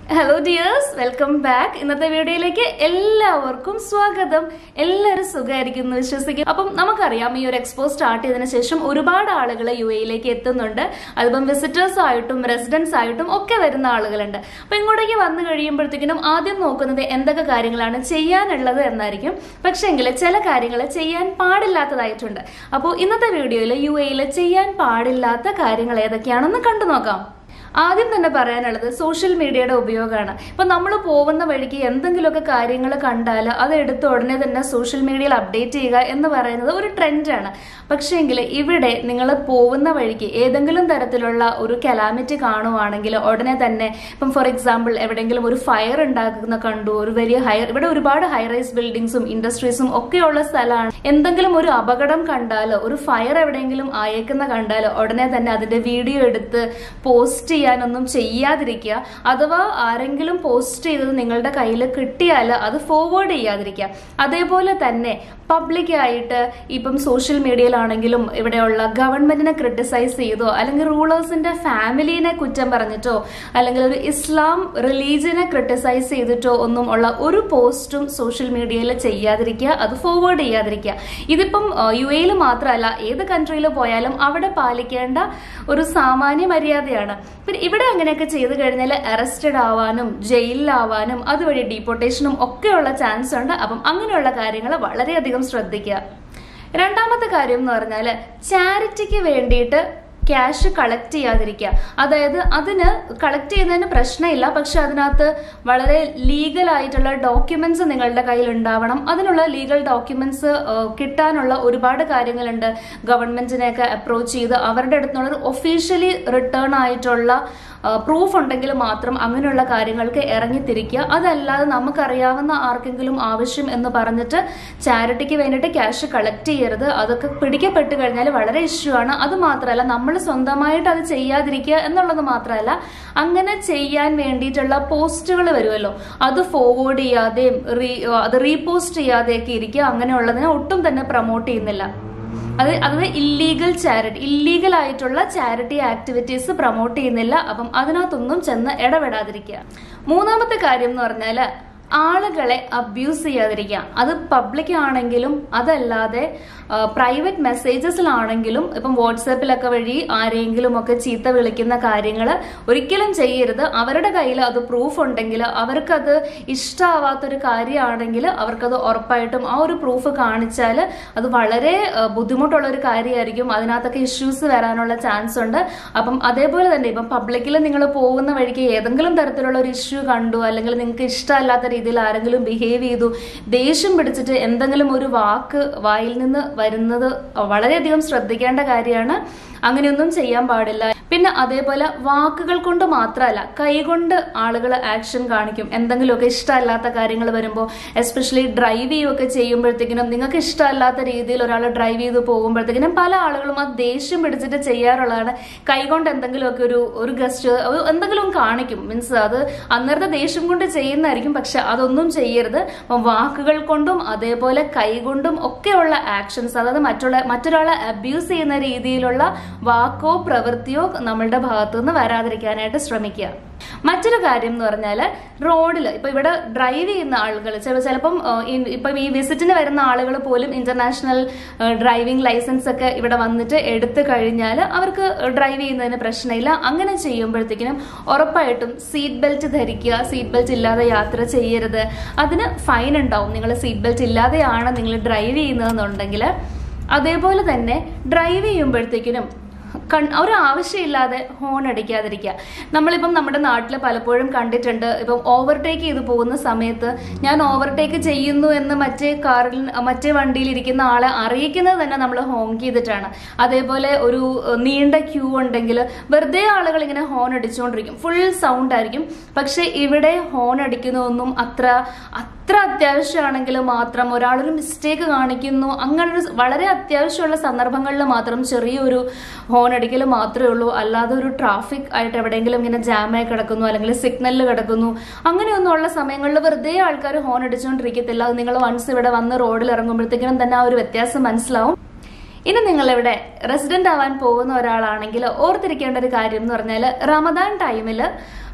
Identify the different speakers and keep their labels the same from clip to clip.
Speaker 1: hello dears welcome back ഇന്നത്തെ വീഡിയോയിലേക്ക് എല്ലാവർക്കും സ്വാഗതം എല്ലാവരും സുഖമായിരിക്കും എന്ന് വിശ്വസിക്കും അപ്പം നമുക്കറിയാം ഈ ഒരു എക്സ്പോ സ്റ്റാർട്ട് ചെയ്തതിനു ശേഷം ഒരുപാട് ആളുകൾ യു എയിലേക്ക് എത്തുന്നുണ്ട് അതിപ്പം വിസിറ്റേഴ്സ് ആയിട്ടും റെസിഡൻസ് ആയിട്ടും ഒക്കെ വരുന്ന ആളുകളുണ്ട് അപ്പൊ ഇങ്ങോട്ടേക്ക് വന്നു കഴിയുമ്പോഴത്തേക്കിനും ആദ്യം നോക്കുന്നത് എന്തൊക്കെ കാര്യങ്ങളാണ് ചെയ്യാനുള്ളത് എന്നായിരിക്കും പക്ഷെങ്കിൽ ചില കാര്യങ്ങൾ ചെയ്യാൻ പാടില്ലാത്തതായിട്ടുണ്ട് അപ്പോൾ ഇന്നത്തെ വീഡിയോയിൽ യു എയിൽ ചെയ്യാൻ പാടില്ലാത്ത കാര്യങ്ങൾ ഏതൊക്കെയാണെന്ന് കണ്ടു നോക്കാം ആദ്യം തന്നെ പറയാനുള്ളത് സോഷ്യൽ മീഡിയയുടെ ഉപയോഗമാണ് ഇപ്പൊ നമ്മൾ പോകുന്ന വഴിക്ക് എന്തെങ്കിലുമൊക്കെ കാര്യങ്ങൾ കണ്ടാൽ അത് എടുത്ത് ഉടനെ തന്നെ സോഷ്യൽ മീഡിയയിൽ അപ്ഡേറ്റ് ചെയ്യുക എന്ന് പറയുന്നത് ഒരു ട്രെൻഡാണ് പക്ഷേങ്കിൽ ഇവിടെ നിങ്ങൾ പോകുന്ന വഴിക്ക് ഏതെങ്കിലും തരത്തിലുള്ള ഒരു കലാമിറ്റി കാണുവാണെങ്കിൽ ഉടനെ തന്നെ ഇപ്പം ഫോർ എക്സാമ്പിൾ എവിടെയെങ്കിലും ഒരു ഫയർ ഉണ്ടാക്കുന്ന കണ്ടു ഒരു വലിയ ഹയർ ഇവിടെ ഒരുപാട് ഹൈറൈസ് ബിൽഡിങ്സും ഇൻഡസ്ട്രീസും ഒക്കെയുള്ള സ്ഥലമാണ് എന്തെങ്കിലും ഒരു അപകടം കണ്ടാൽ ഒരു ഫയർ എവിടെയെങ്കിലും ആയേക്കുന്ന കണ്ടാൽ ഉടനെ തന്നെ അതിന്റെ വീഡിയോ എടുത്ത് പോസ്റ്റ് ചെയ്യാനൊന്നും ചെയ്യാതിരിക്കുക അഥവാ ആരെങ്കിലും പോസ്റ്റ് ചെയ്തത് നിങ്ങളുടെ കയ്യിൽ കിട്ടിയാൽ അത് ഫോർവേഡ് ചെയ്യാതിരിക്കുക അതേപോലെ തന്നെ പബ്ലിക്കായിട്ട് ഇപ്പം സോഷ്യൽ മീഡിയയിലാണെങ്കിലും ഇവിടെയുള്ള ഗവൺമെന്റിനെ ക്രിട്ടിസൈസ് ചെയ്തോ അല്ലെങ്കിൽ റൂളേഴ്സിന്റെ ഫാമിലിനെ കുറ്റം പറഞ്ഞിട്ടോ അല്ലെങ്കിൽ ഒരു ഇസ്ലാം റിലീജിയനെ ക്രിട്ടിസൈസ് ചെയ്തിട്ടോ ഒന്നും ഉള്ള ഒരു പോസ്റ്റും സോഷ്യൽ മീഡിയയിൽ ചെയ്യാതിരിക്കുക അത് ഫോർവേഡ് ചെയ്യാതിരിക്കുക ഇതിപ്പം യു എയിൽ മാത്രമല്ല ഏത് കൺട്രിയിൽ പോയാലും അവിടെ പാലിക്കേണ്ട ഒരു സാമാന്യ മര്യാദയാണ് പിന്നെ ഇവിടെ അങ്ങനെയൊക്കെ ചെയ്തു കഴിഞ്ഞാൽ അറസ്റ്റഡ് ആവാനും ജയിലിലാവാനും അതുവഴി ഡീപ്പോർട്ടേഷനും ഒക്കെയുള്ള ചാൻസ് ഉണ്ട് അപ്പം അങ്ങനെയുള്ള കാര്യങ്ങൾ വളരെയധികം ശ്രദ്ധിക്കുക രണ്ടാമത്തെ കാര്യം എന്ന് പറഞ്ഞാൽ ചാരിറ്റിക്ക് വേണ്ടിയിട്ട് ക്യാഷ് കളക്ട് ചെയ്യാതിരിക്കുക അതായത് അതിന് കളക്ട് ചെയ്യുന്നതിന് പ്രശ്നമില്ല പക്ഷെ അതിനകത്ത് വളരെ ലീഗൽ ആയിട്ടുള്ള ഡോക്യുമെന്റ്സ് നിങ്ങളുടെ കയ്യിൽ ഉണ്ടാവണം അതിനുള്ള ലീഗൽ ഡോക്യുമെന്റ്സ് കിട്ടാനുള്ള ഒരുപാട് കാര്യങ്ങളുണ്ട് ഗവൺമെന്റിനെയൊക്കെ അപ്രോച്ച് ചെയ്ത് അവരുടെ അടുത്തുള്ള ഒരു ഒഫീഷ്യലി റിട്ടേൺ ആയിട്ടുള്ള പ്രൂഫ് ഉണ്ടെങ്കിൽ മാത്രം അങ്ങനെയുള്ള കാര്യങ്ങൾക്ക് ഇറങ്ങിത്തിരിക്കുക അതല്ലാതെ നമുക്കറിയാവുന്ന ആർക്കെങ്കിലും ആവശ്യം എന്ന് പറഞ്ഞിട്ട് ചാരിറ്റിക്ക് വേണ്ടിയിട്ട് ക്യാഷ് കളക്ട് ചെയ്യരുത് അതൊക്കെ പിടിക്കപ്പെട്ട് കഴിഞ്ഞാൽ വളരെ ഇഷ്യൂ ആണ് അത് മാത്രമല്ല നമ്മൾ സ്വന്തമായിട്ട് അത് ചെയ്യാതിരിക്കുക എന്നുള്ളത് മാത്രമല്ല അങ്ങനെ ചെയ്യാൻ വേണ്ടിയിട്ടുള്ള പോസ്റ്റുകൾ വരുമല്ലോ അത് ഫോർവേഡ് ചെയ്യാതെയും അത് റീപോസ്റ്റ് ചെയ്യാതെയൊക്കെ ഇരിക്കുക അങ്ങനെയുള്ളതിനെ ഒട്ടും തന്നെ പ്രൊമോട്ട് ചെയ്യുന്നില്ല അത് അത് ഇല്ലീഗൽ ചാരിറ്റി ഇല്ലീഗൽ ആയിട്ടുള്ള ചാരിറ്റി ആക്ടിവിറ്റീസ് പ്രൊമോട്ട് ചെയ്യുന്നില്ല അപ്പം അതിനകത്തൊന്നും ചെന്ന് ഇടപെടാതിരിക്കുക മൂന്നാമത്തെ കാര്യം എന്ന് പറഞ്ഞാൽ ആളുകളെ അബ്യൂസ് ചെയ്യാതിരിക്കുക അത് പബ്ലിക് ആണെങ്കിലും അതല്ലാതെ പ്രൈവറ്റ് മെസ്സേജസിലാണെങ്കിലും ഇപ്പം വാട്സാപ്പിലൊക്കെ വഴി ആരെങ്കിലും ഒക്കെ ചീത്ത വിളിക്കുന്ന കാര്യങ്ങൾ ഒരിക്കലും ചെയ്യരുത് അവരുടെ കയ്യിൽ അത് പ്രൂഫ് ഉണ്ടെങ്കിൽ അവർക്കത് ഇഷ്ടമാവാത്തൊരു കാര്യമാണെങ്കിൽ അവർക്കത് ഉറപ്പായിട്ടും ആ ഒരു പ്രൂഫ് കാണിച്ചാൽ അത് വളരെ ബുദ്ധിമുട്ടുള്ള ഒരു കാര്യമായിരിക്കും അതിനകത്തൊക്കെ ഇഷ്യൂസ് വരാനുള്ള ചാൻസ് ഉണ്ട് അപ്പം അതേപോലെ തന്നെ ഇപ്പം പബ്ലിക്കിൽ നിങ്ങൾ പോകുന്ന വഴിക്ക് ഏതെങ്കിലും തരത്തിലുള്ള ഒരു ഇഷ്യൂ കണ്ടു അല്ലെങ്കിൽ നിങ്ങൾക്ക് ഇഷ്ടമല്ലാത്ത രീതിയിൽ ആരെങ്കിലും ബിഹേവ് ചെയ്തു ദേഷ്യം പിടിച്ചിട്ട് എന്തെങ്കിലും ഒരു വാക്ക് വായിൽ നിന്ന് വരുന്നത് വളരെയധികം ശ്രദ്ധിക്കേണ്ട കാര്യമാണ് അങ്ങനെയൊന്നും ചെയ്യാൻ പാടില്ല പിന്നെ അതേപോലെ വാക്കുകൾ കൊണ്ട് മാത്രമല്ല കൈകൊണ്ട് ആളുകൾ ആക്ഷൻ കാണിക്കും എന്തെങ്കിലുമൊക്കെ ഇഷ്ടമല്ലാത്ത കാര്യങ്ങൾ വരുമ്പോൾ എസ്പെഷ്യലി ഡ്രൈവ് ചെയ്യുകയൊക്കെ ചെയ്യുമ്പോഴത്തേക്കിനും നിങ്ങൾക്ക് ഇഷ്ടമല്ലാത്ത രീതിയിൽ ഒരാൾ ഡ്രൈവ് ചെയ്ത് പോകുമ്പോഴത്തേക്കിനും പല ആളുകളും ആ ദേഷ്യം പിടിച്ചിട്ട് ചെയ്യാറുള്ളതാണ് കൈകൊണ്ട് എന്തെങ്കിലുമൊക്കെ ഒരു ഒരു ഗസ്റ്റ് എന്തെങ്കിലും കാണിക്കും മീൻസ് അത് അന്നേരത്തെ ദേഷ്യം കൊണ്ട് ചെയ്യുന്നതായിരിക്കും പക്ഷെ അതൊന്നും ചെയ്യരുത് അപ്പം വാക്കുകൾ കൊണ്ടും അതേപോലെ കൈകൊണ്ടും ഒക്കെയുള്ള ആക്ഷൻസ് അതായത് മറ്റുള്ള മറ്റൊരാളെ അബ്യൂസ് ചെയ്യുന്ന രീതിയിലുള്ള വാക്കോ പ്രവൃത്തിയോ നമ്മളുടെ ഭാഗത്തു നിന്ന് വരാതിരിക്കാനായിട്ട് ശ്രമിക്കുക മറ്റൊരു കാര്യം എന്ന് പറഞ്ഞാൽ റോഡിൽ ഇപ്പൊ ഇവിടെ ഡ്രൈവ് ചെയ്യുന്ന ആളുകൾ ചിലപ്പം ഇപ്പം ഈ വിസിറ്റിന് വരുന്ന ആളുകൾ പോലും ഇന്റർനാഷണൽ ഡ്രൈവിംഗ് ലൈസൻസ് ഒക്കെ ഇവിടെ വന്നിട്ട് എടുത്തു കഴിഞ്ഞാൽ അവർക്ക് ഡ്രൈവ് ചെയ്യുന്നതിന് പ്രശ്നമില്ല അങ്ങനെ ചെയ്യുമ്പോഴത്തേക്കിനും ഉറപ്പായിട്ടും സീറ്റ് ബെൽറ്റ് ധരിക്കുക സീറ്റ് ബെൽറ്റ് ഇല്ലാതെ യാത്ര ചെയ്യരുത് അതിന് ഫൈൻ ഉണ്ടാവും നിങ്ങൾ സീറ്റ് ബെൽറ്റ് ഇല്ലാതെയാണ് നിങ്ങൾ ഡ്രൈവ് ചെയ്യുന്നതെന്നുണ്ടെങ്കിൽ അതേപോലെ തന്നെ ഡ്രൈവ് ചെയ്യുമ്പോഴത്തേക്കിനും കൺ ഒരു ആവശ്യമില്ലാതെ ഹോൺ അടിക്കാതിരിക്കുക നമ്മളിപ്പം നമ്മുടെ നാട്ടിൽ പലപ്പോഴും കണ്ടിട്ടുണ്ട് ഇപ്പം ഓവർടേക്ക് ചെയ്ത് പോകുന്ന സമയത്ത് ഞാൻ ഓവർടേക്ക് ചെയ്യുന്നു എന്ന് മറ്റേ കാറിൽ മറ്റേ വണ്ടിയിൽ ഇരിക്കുന്ന ആളെ അറിയിക്കുന്നത് തന്നെ നമ്മൾ ഹോൺ ചെയ്തിട്ടാണ് അതേപോലെ ഒരു നീണ്ട ക്യൂ ഉണ്ടെങ്കിൽ വെറുതെ ആളുകൾ ഇങ്ങനെ ഹോൺ അടിച്ചുകൊണ്ടിരിക്കും ഫുൾ സൗണ്ട് ആയിരിക്കും പക്ഷെ ഇവിടെ ഹോൺ അടിക്കുന്നതൊന്നും അത്ര അത്ര അത്യാവശ്യമാണെങ്കിൽ മാത്രം ഒരാളൊരു മിസ്റ്റേക്ക് കാണിക്കുന്നു അങ്ങനെ ഒരു വളരെ അത്യാവശ്യമുള്ള സന്ദർഭങ്ങളിൽ മാത്രം ചെറിയൊരു ഹോൺ അടിക്കൽ മാത്രമേ ഉള്ളൂ അല്ലാതെ ഒരു ട്രാഫിക് ആയിട്ട് എവിടെയെങ്കിലും ഇങ്ങനെ ജാമായി കിടക്കുന്നു അല്ലെങ്കിൽ സിഗ്നലിൽ കിടക്കുന്നു അങ്ങനെയൊന്നും ഉള്ള സമയങ്ങളിൽ വെറുതെ ആൾക്കാർ ഹോൺ അടിച്ചുകൊണ്ടിരിക്കത്തില്ല അത് നിങ്ങൾ വൺസ് ഇവിടെ വന്ന് റോഡിൽ ഇറങ്ങുമ്പോഴത്തേക്കും തന്നെ ആ ഒരു വ്യത്യാസം മനസ്സിലാവും ഇനി നിങ്ങൾ ഇവിടെ റെസിഡന്റ് ആവാൻ പോകുന്ന ഒരാളാണെങ്കിൽ ഓർത്തിരിക്കേണ്ട ഒരു കാര്യം എന്ന് പറഞ്ഞാൽ റമദാൻ ടൈമിൽ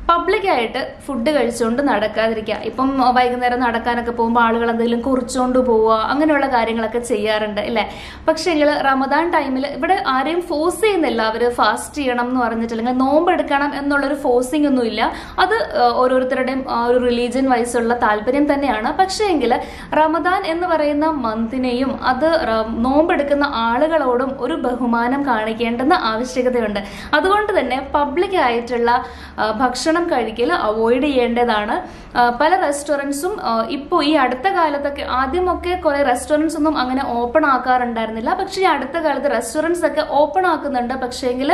Speaker 1: പബ്ലിക്കായിട്ട് ഫുഡ് കഴിച്ചുകൊണ്ട് നടക്കാതിരിക്കുക ഇപ്പം വൈകുന്നേരം നടക്കാനൊക്കെ പോകുമ്പോൾ ആളുകൾ എന്തെങ്കിലും കുറിച്ചുകൊണ്ട് പോവുക അങ്ങനെയുള്ള കാര്യങ്ങളൊക്കെ ചെയ്യാറുണ്ട് അല്ലേ പക്ഷേ എങ്കിൽ റമദാൻ ടൈമിൽ ഇവിടെ ആരെയും ഫോഴ്സ് ചെയ്യുന്നില്ല അവർ ഫാസ്റ്റ് ചെയ്യണം എന്ന് പറഞ്ഞിട്ട് അല്ലെങ്കിൽ നോമ്പെടുക്കണം എന്നുള്ളൊരു ഫോഴ്സിംഗ് ഒന്നും ഇല്ല അത് ആ, ഓരോരുത്തരുടെയും ആ ഒരു റിലീജിയൻ വൈസുള്ള താല്പര്യം തന്നെയാണ് പക്ഷേ എങ്കിൽ റമദാൻ എന്ന് പറയുന്ന മന്തിനെയും അത് റ- നോമ്പെടുക്കുന്ന ആളുകളോടും ഒരു ബഹുമാനം കാണിക്കേണ്ടെന്ന ആവശ്യകതയുണ്ട് അതുകൊണ്ട് തന്നെ പബ്ലിക് ആയിട്ടുള്ള ആ, ഭക്ഷണം കഴിക്കൽ അവോയ്ഡ് ചെയ്യേണ്ടതാണ് ആ, പല റെസ്റ്റോറൻറ്റ്സും ഇപ്പോൾ ഈ അടുത്ത കാലത്തൊക്കെ ആദ്യമൊക്കെ കുറെ റെസ്റ്റോറൻറ്റ്സ് ഒന്നും അങ്ങനെ ഓപ്പൺ ആക്കാറുണ്ടായിരുന്നില്ല പക്ഷേ ഈ അടുത്ത കാലത്ത് റെസ്റ്റോറൻറ്റ്സ് ഒക്കെ ഓപ്പൺ ആക്കുന്നുണ്ട് പക്ഷേങ്കിൽ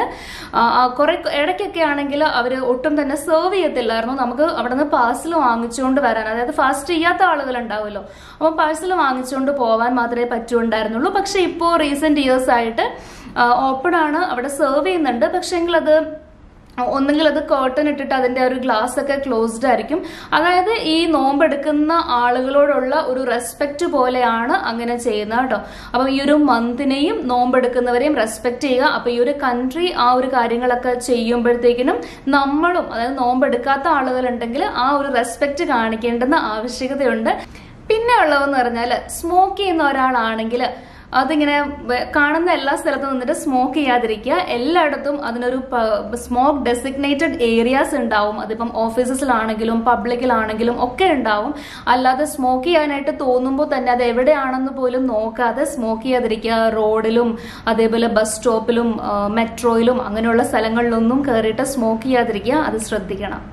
Speaker 1: കുറെ ഇടയ്ക്കൊക്കെ ആണെങ്കിൽ അവർ ഒട്ടും തന്നെ സെർവ് ചെയ്യത്തില്ലായിരുന്നു നമുക്ക് അവിടെ നിന്ന് പാഴ്സൽ വാങ്ങിച്ചുകൊണ്ട് വരാൻ അതായത് ഫാസ്റ്റ് ചെയ്യാത്ത ആളുകൾ ഉണ്ടാവുമല്ലോ അപ്പോൾ പാഴ്സൽ വാങ്ങിച്ചുകൊണ്ട് പോവാൻ മാത്രമേ പറ്റുണ്ടായിരുന്നുള്ളൂ പക്ഷെ ഇപ്പോൾ റീസെന്റ് ഇയേഴ്സ് ആയിട്ട് ഓപ്പൺ ആണ് അവിടെ സെർവ് ചെയ്യുന്നുണ്ട് പക്ഷേങ്കിൽ അത് ഒന്നെങ്കിൽ അത് കേർട്ടൻ ഇട്ടിട്ട് അതിന്റെ ഒരു ഗ്ലാസ് ഒക്കെ ക്ലോസ്ഡ് ആയിരിക്കും അതായത് ഈ നോമ്പെടുക്കുന്ന ആളുകളോടുള്ള ഒരു റെസ്പെക്ട് പോലെയാണ് അങ്ങനെ ചെയ്യുന്നത് കേട്ടോ അപ്പം ഈ ഒരു മന്തിനെയും നോമ്പെടുക്കുന്നവരെയും റെസ്പെക്ട് ചെയ്യുക അപ്പൊ ഈ ഒരു കൺട്രി ആ ഒരു കാര്യങ്ങളൊക്കെ ചെയ്യുമ്പോഴത്തേക്കിനും നമ്മളും അതായത് നോമ്പെടുക്കാത്ത ആളുകൾ ഉണ്ടെങ്കിൽ ആ ഒരു റെസ്പെക്ട് കാണിക്കേണ്ടുന്ന ആവശ്യകതയുണ്ട് പിന്നെ ഉള്ളതെന്ന് പറഞ്ഞാൽ സ്മോക്ക് ചെയ്യുന്ന ഒരാളാണെങ്കിൽ അതിങ്ങനെ വെ- കാണുന്ന എല്ലാ സ്ഥലത്തും നിന്നിട്ട് സ്മോക്ക് ചെയ്യാതിരിക്കുക എല്ലായിടത്തും അതിനൊരു സ്മോക്ക് ഡെസിഗ്നേറ്റഡ് ഏരിയാസ് ഉണ്ടാവും അതിപ്പം ഓഫീസസിലാണെങ്കിലും പബ്ലിക്കിലാണെങ്കിലും ഒക്കെ ഉണ്ടാവും അല്ലാതെ സ്മോക്ക് ചെയ്യാനായിട്ട് തോന്നുമ്പോൾ തന്നെ അത് എവിടെയാണെന്ന് പോലും നോക്കാതെ സ്മോക്ക് ചെയ്യാതിരിക്കുക റോഡിലും അതേപോലെ ബസ് സ്റ്റോപ്പിലും ആ, മെട്രോയിലും അങ്ങനെയുള്ള സ്ഥലങ്ങളിലൊന്നും കയറിയിട്ട് സ്മോക്ക് ചെയ്യാതിരിക്കുക അത് ശ്രദ്ധിക്കണം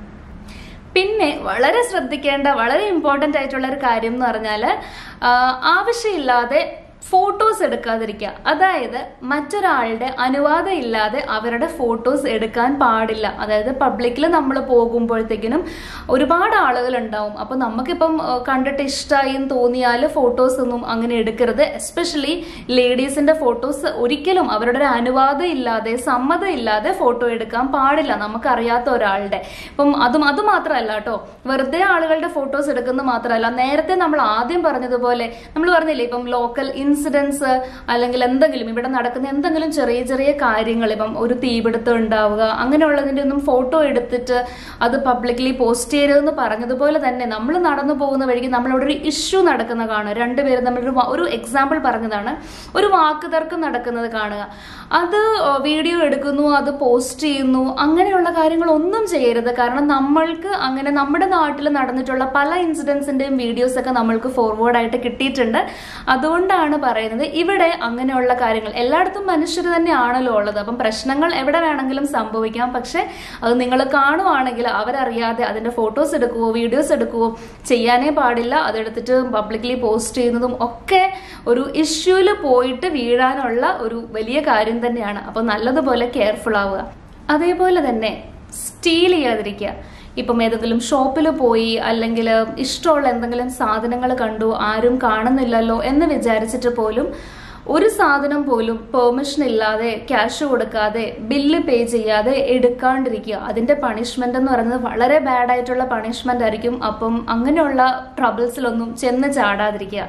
Speaker 1: പിന്നെ വളരെ ശ്രദ്ധിക്കേണ്ട വളരെ ഇമ്പോർട്ടന്റ് ആയിട്ടുള്ള ഒരു കാര്യം എന്ന് പറഞ്ഞാൽ ആവശ്യമില്ലാതെ ഫോട്ടോസ് എടുക്കാതിരിക്കുക അതായത് മറ്റൊരാളുടെ അനുവാദം ഇല്ലാതെ അവരുടെ ഫോട്ടോസ് എടുക്കാൻ പാടില്ല അതായത് പബ്ലിക്കിൽ നമ്മൾ പോകുമ്പോഴത്തേക്കിനും ഒരുപാട് ആളുകൾ ഉണ്ടാവും അപ്പൊ നമുക്കിപ്പം ആ, കണ്ടിട്ട് ഇഷ്ടമായി എന്ന് തോന്നിയാൽ ഫോട്ടോസ് ഒന്നും അങ്ങനെ എടുക്കരുത് എസ്പെഷ്യലി ലേഡീസിന്റെ ഫോട്ടോസ് ഒരിക്കലും അവരുടെ ഒരു അനുവാദം ഇല്ലാതെ സമ്മതം ഇല്ലാതെ ഫോട്ടോ എടുക്കാൻ പാടില്ല നമുക്കറിയാത്ത ഒരാളുടെ ഇപ്പം അതും അത് മാത്രമല്ല കേട്ടോ വെറുതെ ആളുകളുടെ ഫോട്ടോസ് എടുക്കുന്നത് മാത്രമല്ല നേരത്തെ നമ്മൾ ആദ്യം പറഞ്ഞതുപോലെ നമ്മൾ പറഞ്ഞില്ലേ ഇപ്പം ലോക്കൽ ഇൻസിഡൻസ് അല്ലെങ്കിൽ എന്തെങ്കിലും ഇവിടെ നടക്കുന്ന എന്തെങ്കിലും ചെറിയ ചെറിയ കാര്യങ്ങൾ ഇപ്പം ഒരു തീപിടുത്തം ഉണ്ടാവുക അങ്ങനെയുള്ളതിന്റെ ഒന്നും ഫോട്ടോ എടുത്തിട്ട് അത് പബ്ലിക്കലി പോസ്റ്റ് ചെയ്യരുതെന്ന് പറഞ്ഞതുപോലെ തന്നെ നമ്മൾ നടന്നു പോകുന്ന വഴിക്ക് നമ്മളവിടെ ഒരു ഇഷ്യൂ നടക്കുന്ന കാണുക രണ്ടുപേരും തമ്മിൽ ഒരു ഒരു എക്സാമ്പിൾ പറഞ്ഞതാണ് ഒരു വാക്ക് തർക്കം നടക്കുന്നത് കാണുക അത് വീഡിയോ എടുക്കുന്നു അത് പോസ്റ്റ് ചെയ്യുന്നു അങ്ങനെയുള്ള കാര്യങ്ങളൊന്നും ചെയ്യരുത് കാരണം നമ്മൾക്ക് അങ്ങനെ നമ്മുടെ നാട്ടിൽ നടന്നിട്ടുള്ള പല ഇൻസിഡൻസിന്റെയും വീഡിയോസ് ഒക്കെ നമ്മൾക്ക് ഫോർവേഡ് ആയിട്ട് കിട്ടിയിട്ടുണ്ട് അതുകൊണ്ടാണ് പറയുന്നത് ഇവിടെ അങ്ങനെയുള്ള കാര്യങ്ങൾ എല്ലായിടത്തും മനുഷ്യർ തന്നെയാണല്ലോ ഉള്ളത് അപ്പം പ്രശ്നങ്ങൾ എവിടെ വേണമെങ്കിലും സംഭവിക്കാം പക്ഷെ അത് നിങ്ങൾ കാണുവാണെങ്കിൽ അവരറിയാതെ അതിന്റെ ഫോട്ടോസ് എടുക്കുവോ വീഡിയോസ് എടുക്കുവോ ചെയ്യാനേ പാടില്ല അതെടുത്തിട്ട് പബ്ലിക്കലി പോസ്റ്റ് ചെയ്യുന്നതും ഒക്കെ ഒരു ഇഷ്യൂല് പോയിട്ട് വീഴാനുള്ള ഒരു വലിയ കാര്യം തന്നെയാണ് അപ്പൊ നല്ലതുപോലെ കെയർഫുൾ ആവുക അതേപോലെ തന്നെ സ്റ്റീൽ ചെയ്യാതിരിക്കുക ഇപ്പം ഏതെങ്കിലും ഷോപ്പിൽ പോയി അല്ലെങ്കിൽ ഇഷ്ടമുള്ള എന്തെങ്കിലും സാധനങ്ങൾ കണ്ടു ആരും കാണുന്നില്ലല്ലോ എന്ന് വിചാരിച്ചിട്ട് പോലും ഒരു സാധനം പോലും പെർമിഷൻ ഇല്ലാതെ ക്യാഷ് കൊടുക്കാതെ ബില്ല് പേ ചെയ്യാതെ എടുക്കാണ്ടിരിക്കുക അതിന്റെ പണിഷ്മെന്റ് എന്ന് പറയുന്നത് വളരെ ബാഡ് ആയിട്ടുള്ള പണിഷ്മെന്റ് ആയിരിക്കും അപ്പം അങ്ങനെയുള്ള ട്രബിൾസിലൊന്നും ചെന്ന് ചാടാതിരിക്കുക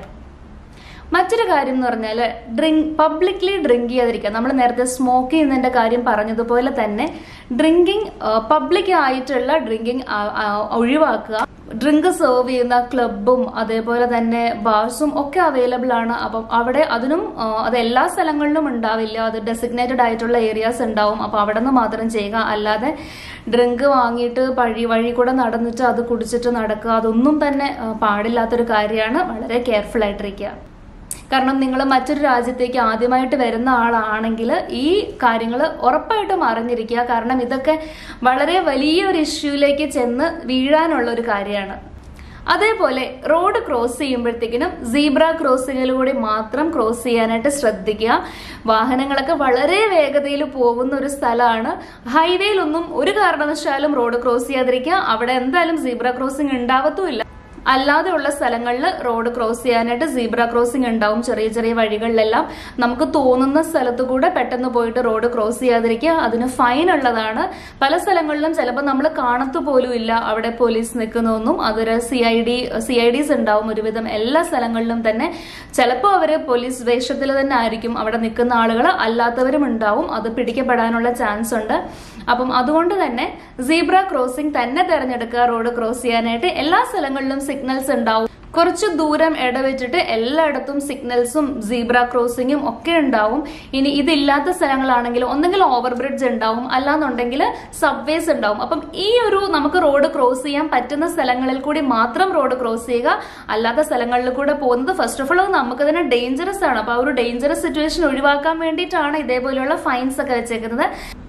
Speaker 1: മറ്റൊരു കാര്യം എന്ന് പറഞ്ഞാൽ ഡ്രിങ്ക് പബ്ലിക്ലി ഡ്രിങ്ക് ചെയ്യാതിരിക്കുക നമ്മൾ നേരത്തെ സ്മോക്ക് ചെയ്യുന്നതിന്റെ കാര്യം പറഞ്ഞതുപോലെ തന്നെ ഡ്രിങ്കിങ് പബ്ലിക് ആയിട്ടുള്ള ഡ്രിങ്കിങ് ഒഴിവാക്കുക ഡ്രിങ്ക് സെർവ് ചെയ്യുന്ന ക്ലബും അതേപോലെ തന്നെ ബാർസും ഒക്കെ അവൈലബിൾ ആണ് അപ്പം അവിടെ അതിനും ആ, അത് എല്ലാ സ്ഥലങ്ങളിലും ഉണ്ടാവില്ല അത് ഡെസിഗ്നേറ്റഡ് ആയിട്ടുള്ള ഏരിയാസ് ഉണ്ടാവും അപ്പൊ അവിടെ നിന്ന് മാത്രം ചെയ്യുക അല്ലാതെ ഡ്രിങ്ക് വാങ്ങിയിട്ട് വഴി വഴി കൂടെ നടന്നിട്ട് അത് കുടിച്ചിട്ട് നടക്കുക അതൊന്നും തന്നെ ആ, പാടില്ലാത്തൊരു കാര്യമാണ് വളരെ കെയർഫുൾ ആയിട്ടിരിക്കുക കാരണം നിങ്ങൾ മറ്റൊരു രാജ്യത്തേക്ക് ആദ്യമായിട്ട് വരുന്ന ആളാണെങ്കിൽ ഈ കാര്യങ്ങൾ ഉറപ്പായിട്ടും അറിഞ്ഞിരിക്കുക കാരണം ഇതൊക്കെ വളരെ വലിയൊരു ഇഷ്യൂയിലേക്ക് ചെന്ന് വീഴാനുള്ള ഒരു കാര്യമാണ് അതേപോലെ റോഡ് ക്രോസ് ചെയ്യുമ്പോഴത്തേക്കിനും സീബ്ര ക്രോസിങ്ങിലൂടെ മാത്രം ക്രോസ് ചെയ്യാനായിട്ട് ശ്രദ്ധിക്കുക വാഹനങ്ങളൊക്കെ വളരെ വേഗതയിൽ പോകുന്ന ഒരു സ്ഥലമാണ് ഹൈവേയിലൊന്നും ഒരു കാരണവശാലും റോഡ് ക്രോസ് ചെയ്യാതിരിക്കുക അവിടെ എന്തായാലും സീബ്ര ക്രോസിംഗ് ഉണ്ടാവത്തുമില്ല അല്ലാതെയുള്ള സ്ഥലങ്ങളിൽ റോഡ് ക്രോസ് ചെയ്യാനായിട്ട് സീബ്ര ക്രോസിംഗ് ഉണ്ടാവും ചെറിയ ചെറിയ വഴികളിലെല്ലാം നമുക്ക് തോന്നുന്ന സ്ഥലത്ത് കൂടെ പെട്ടെന്ന് പോയിട്ട് റോഡ് ക്രോസ് ചെയ്യാതിരിക്കുക അതിന് ഫൈൻ ഉള്ളതാണ് പല സ്ഥലങ്ങളിലും ചിലപ്പോൾ നമ്മൾ കാണത്തു പോലും ഇല്ല അവിടെ പോലീസ് നിൽക്കുന്നൊന്നും അതൊരു C I D C I Ds ഉണ്ടാവും ഒരുവിധം എല്ലാ സ്ഥലങ്ങളിലും തന്നെ ചിലപ്പോൾ അവര് പോലീസ് വേഷത്തിൽ തന്നെ ആയിരിക്കും അവിടെ നിൽക്കുന്ന ആളുകൾ അല്ലാത്തവരും ഉണ്ടാവും അത് പിടിക്കപ്പെടാനുള്ള ചാൻസ് ഉണ്ട് അപ്പം അതുകൊണ്ട് തന്നെ സീബ്ര ക്രോസിംഗ് തന്നെ തിരഞ്ഞെടുക്കുക റോഡ് ക്രോസ് ചെയ്യാനായിട്ട് എല്ലാ സ്ഥലങ്ങളിലും സിഗ്നൽസ് ഉണ്ടാവും കുറച്ച് ദൂരം ഇടവെച്ചിട്ട് എല്ലായിടത്തും സിഗ്നൽസും സീബ്ര ക്രോസിങ്ങും ഒക്കെ ഉണ്ടാവും ഇനി ഇതില്ലാത്ത സ്ഥലങ്ങളാണെങ്കിൽ ഒന്നെങ്കിൽ ഓവർ ബ്രിഡ്ജ് ഉണ്ടാവും അല്ലാന്നുണ്ടെങ്കിൽ സബ്വേസ് ഉണ്ടാവും അപ്പം ഈ ഒരു നമുക്ക് റോഡ് ക്രോസ് ചെയ്യാൻ പറ്റുന്ന സ്ഥലങ്ങളിൽ കൂടി മാത്രം റോഡ് ക്രോസ് ചെയ്യുക അല്ലാത്ത സ്ഥലങ്ങളിൽ കൂടെ പോകുന്നത് ഫസ്റ്റ് ഓഫ് ഓൾ നമുക്ക് തന്നെ ഡേഞ്ചറസ് ആണ് അപ്പൊ ആ ഒരു ഡേഞ്ചറസ് സിറ്റുവേഷൻ ഒഴിവാക്കാൻ വേണ്ടിയിട്ടാണ് ഇതേപോലെയുള്ള ഫൈൻസ് ഒക്കെ വെച്ചേക്കുന്നത്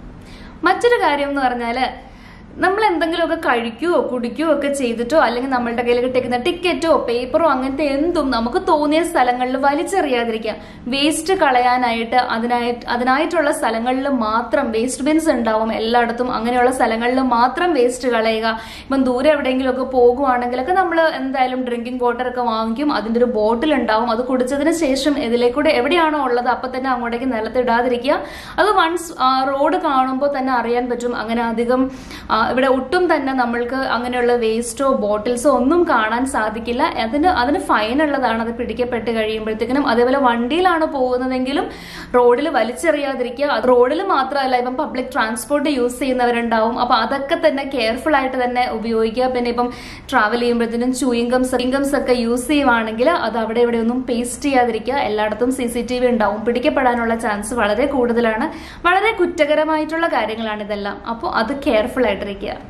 Speaker 1: മറ്റൊരു കാര്യം എന്ന് പറഞ്ഞാല് നമ്മൾ എന്തെങ്കിലുമൊക്കെ കഴിക്കുകയോ കുടിക്കുകയോ ഒക്കെ ചെയ്തിട്ടോ അല്ലെങ്കിൽ നമ്മളുടെ കയ്യിൽ കിട്ടിയിരിക്കുന്ന ടിക്കറ്റോ പേപ്പറോ അങ്ങനത്തെ എന്തും നമുക്ക് തോന്നിയ സ്ഥലങ്ങളിൽ വലിച്ചെറിയാതിരിക്കുക വേസ്റ്റ് കളയാനായിട്ട് അതിനായിട്ട് അതിനായിട്ടുള്ള സ്ഥലങ്ങളിൽ മാത്രം വേസ്റ്റ് ബിൻസ് ഉണ്ടാവും എല്ലായിടത്തും അങ്ങനെയുള്ള സ്ഥലങ്ങളിൽ മാത്രം വേസ്റ്റ് കളയുക ഇപ്പം ദൂരെ എവിടെയെങ്കിലുമൊക്കെ പോകുവാണെങ്കിലൊക്കെ നമ്മൾ എന്തായാലും ഡ്രിങ്കിങ് വാട്ടർ ഒക്കെ വാങ്ങിക്കും അതിൻ്റെ ഒരു ബോട്ടിൽ ഉണ്ടാവും അത് കുടിച്ചതിന് ശേഷം ഇതിലേക്കൂടെ എവിടെയാണോ ഉള്ളത് അപ്പൊ തന്നെ അങ്ങോട്ടേക്ക് നിലത്തിടാതിരിക്കുക അത് വൺസ് റോഡ് കാണുമ്പോൾ തന്നെ അറിയാൻ പറ്റും അങ്ങനെ അധികം ആ, ഇവിടെ ഒട്ടും തന്നെ നമ്മൾക്ക് അങ്ങനെയുള്ള വേസ്റ്റോ ബോട്ടിൽസോ ഒന്നും കാണാൻ സാധിക്കില്ല അതിന് അതിന് ഫൈൻ ഉള്ളതാണ് അത് പിടിക്കപ്പെട്ട് കഴിയുമ്പോഴത്തേക്കിനും അതേപോലെ വണ്ടിയിലാണ് പോകുന്നതെങ്കിലും റോഡിൽ വലിച്ചെറിയാതിരിക്കുക അത് റോഡിൽ മാത്രമല്ല ഇപ്പം പബ്ലിക് ട്രാൻസ്പോർട്ട് യൂസ് ചെയ്യുന്നവരുണ്ടാവും അപ്പൊ അതൊക്കെ തന്നെ കെയർഫുൾ ആയിട്ട് തന്നെ ഉപയോഗിക്കുക പിന്നെ ഇപ്പം ട്രാവൽ ചെയ്യുമ്പോഴത്തേനും ചൂയിങ്കംസ് ഇൻകംസ് ഒക്കെ യൂസ് ചെയ്യുവാണെങ്കിൽ അത് അവിടെ ഇവിടെ ഒന്നും പേസ്റ്റ് ചെയ്യാതിരിക്കുക എല്ലായിടത്തും സി സി ടി വി ഉണ്ടാവും പിടിക്കപ്പെടാനുള്ള ചാൻസ് വളരെ കൂടുതലാണ് വളരെ കുറ്റകരമായിട്ടുള്ള കാര്യങ്ങളാണ് ഇതെല്ലാം അപ്പോൾ അത് കെയർഫുൾ ആയിട്ടിരിക്കുക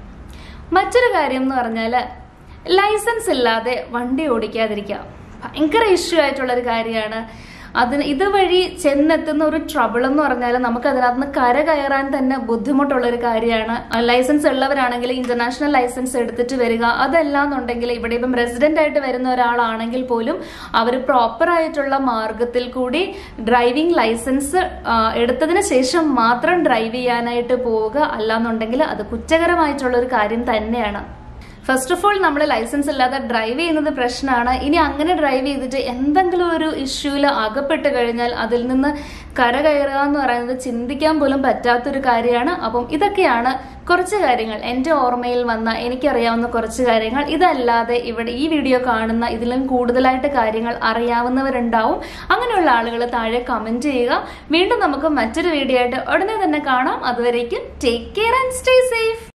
Speaker 1: മറ്റൊരു കാര്യം എന്ന് പറഞ്ഞാൽ ലൈസൻസ് ഇല്ലാതെ വണ്ടി ഓടിക്കാതിരിക്കുക ഭയങ്കര ഇഷ്യൂ ആയിട്ടുള്ള ഒരു കാര്യമാണ് അതിന് ഇതുവഴി ചെന്നെത്തുന്ന ഒരു ട്രബിൾ എന്ന് പറഞ്ഞാൽ നമുക്ക് അതിനകത്ത് നിന്ന് കര കയറാൻ തന്നെ ബുദ്ധിമുട്ടുള്ള ഒരു കാര്യമാണ് ലൈസൻസ് ഉള്ളവരാണെങ്കിൽ ഇന്റർനാഷണൽ ലൈസൻസ് എടുത്തിട്ട് വരിക അതല്ലാന്നുണ്ടെങ്കിൽ ഇവിടെ ഇപ്പം റെസിഡന്റ് ആയിട്ട് വരുന്ന ഒരാളാണെങ്കിൽ പോലും അവർ പ്രോപ്പർ ആയിട്ടുള്ള മാർഗത്തിൽ കൂടി ഡ്രൈവിംഗ് ലൈസൻസ് ആ, എടുത്തതിന് ശേഷം മാത്രം ഡ്രൈവ് ചെയ്യാനായിട്ട് പോവുക അല്ലാന്നുണ്ടെങ്കിൽ അത് കുറ്റകരമായിട്ടുള്ള ഒരു കാര്യം തന്നെയാണ് ഫസ്റ്റ് ഓഫ് ഓൾ നമ്മൾ ലൈസൻസ് ഇല്ലാതെ ഡ്രൈവ് ചെയ്യുന്നത് പ്രശ്നമാണ് ഇനി അങ്ങനെ ഡ്രൈവ് ചെയ്തിട്ട് എന്തെങ്കിലും ഒരു ഇഷ്യൂവിൽ അകപ്പെട്ട് കഴിഞ്ഞാൽ അതിൽ നിന്ന് കരകയറുക എന്ന് പറയുന്നത് ചിന്തിക്കാൻ പോലും പറ്റാത്തൊരു കാര്യമാണ് അപ്പം ഇതൊക്കെയാണ് കുറച്ച് കാര്യങ്ങൾ എൻ്റെ ഓർമ്മയിൽ വന്ന എനിക്കറിയാവുന്ന കുറച്ച് കാര്യങ്ങൾ ഇതല്ലാതെ ഇവിടെ ഈ വീഡിയോ കാണുന്ന ഇതിലും കൂടുതലായിട്ട് കാര്യങ്ങൾ അറിയാവുന്നവരുണ്ടാവും അങ്ങനെയുള്ള ആളുകൾ താഴെ കമന്റ് ചെയ്യുക വീണ്ടും നമുക്ക് മറ്റൊരു വീഡിയോ ആയിട്ട് ഉടനെ തന്നെ കാണാം അതുവരേക്കും take care and stay safe